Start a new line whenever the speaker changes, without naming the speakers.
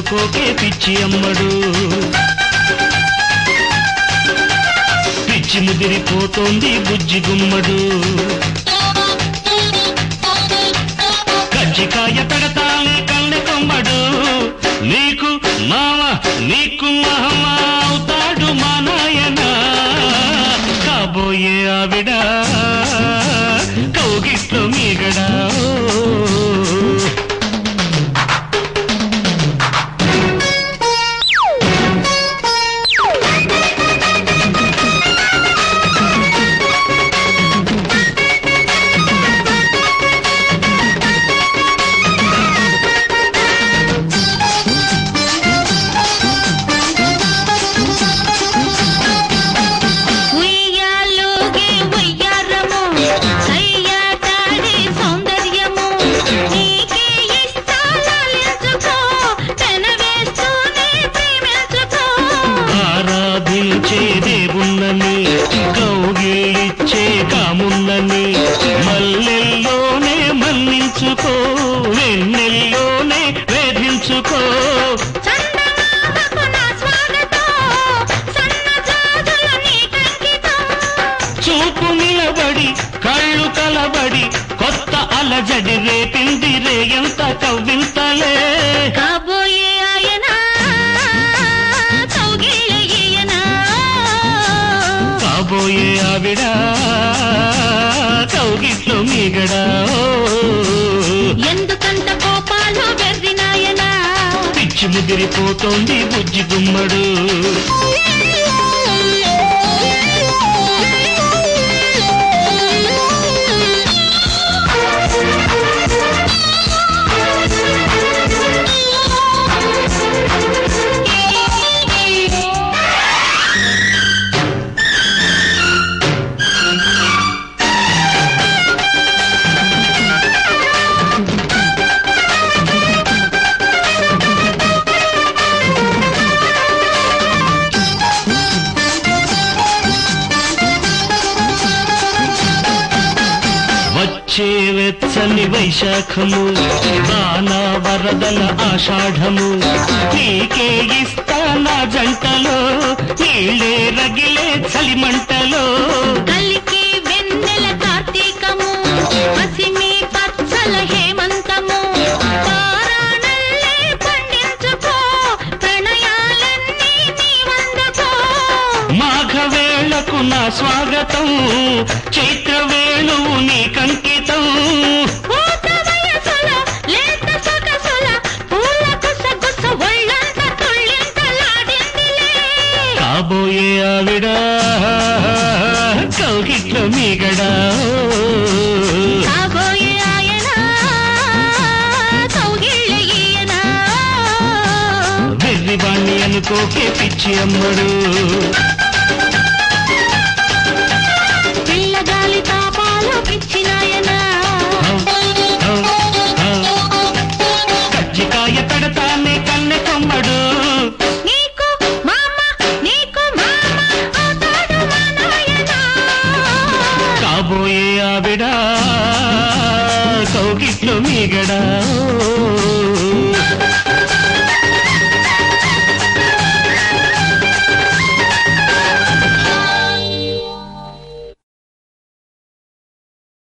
అనుకోకే పిచ్చి అమ్మడు పిచ్చి ముదిరిపోతోంది బుజ్జి గుమ్మడు కజ్జికాయ పెడతానే కన్నె కొమ్మడు నీకు మామ నీకు మహమ్మ అవుతాడు మా నాయన కాబోయే ఆవిడ కౌగిట్లో మీగడా
ఉయ్యాలుగే ఉయ్యారము సయ్యాటాడే సౌందర్యము నీకే ఇష్టాలెంచుకో పెనవేస్తూనే ప్రేమించుకో
ఆరాధించే దేవుణ్ణని కౌగిలిచ్చే కామున్నని మల్లెల్లోనే మన్నించుకో వెన్నెల్లోనే వేధించుకో
చందమామకు నా స్వాగతం సన్నజాజులు నీకంకితం
చూపు నిలబడి కళ్ళు కలబడి కొత్త అలజడి రేపింది రేయంత కవ్వింతలే
కాబోయే ఆయన కౌగిలి ఈయన
కాబోయే ఆవిడ కౌగిట్లో మీగడా
ఎందుకంత కోపాలు వెర్రినాయనా
పిచ్చి ముదిరిపోతోంది బుజ్జి గుమ్మడు వచ్చే వెచ్చని వైశాఖము బాణ వరదల ఆషాఢము నీకే ఇస్తా నా జంటలో నీళ్ళే రగిలే చలిమంటలో
కలికి వెన్నెల కార్తీకము పసిమి పచ్చల హేమంతము పారాణల్లే పండించుకో ప్రణయాలన్నీ నీ వందకో
మాఘవేళకు నా స్వాగతం చైత్ర వేణువు నీకంకితం
పూత వయసుల లేత సొగసుల పూల గుసగుస ఒళ్ళంత తుళ్ళింతలాడిందిలే
కాబోయే ఆవిడ కౌగిట్లో మీగడా
కాబోయే ఆయన కౌగిళ్ళ ఈయన
వెర్రివాణ్ణి అనుకోకే పిచ్చి అమ్మడు
పిల్లగాలి తాపాలు పిచ్చినాయన
కజ్జికాయ పెడతానే కన్నె కొమ్మడు
నీకు మామ నీకు మామ అవుతాడు మా నాయన
కాబోయే ఆవిడ కౌగిట్లో మీగడా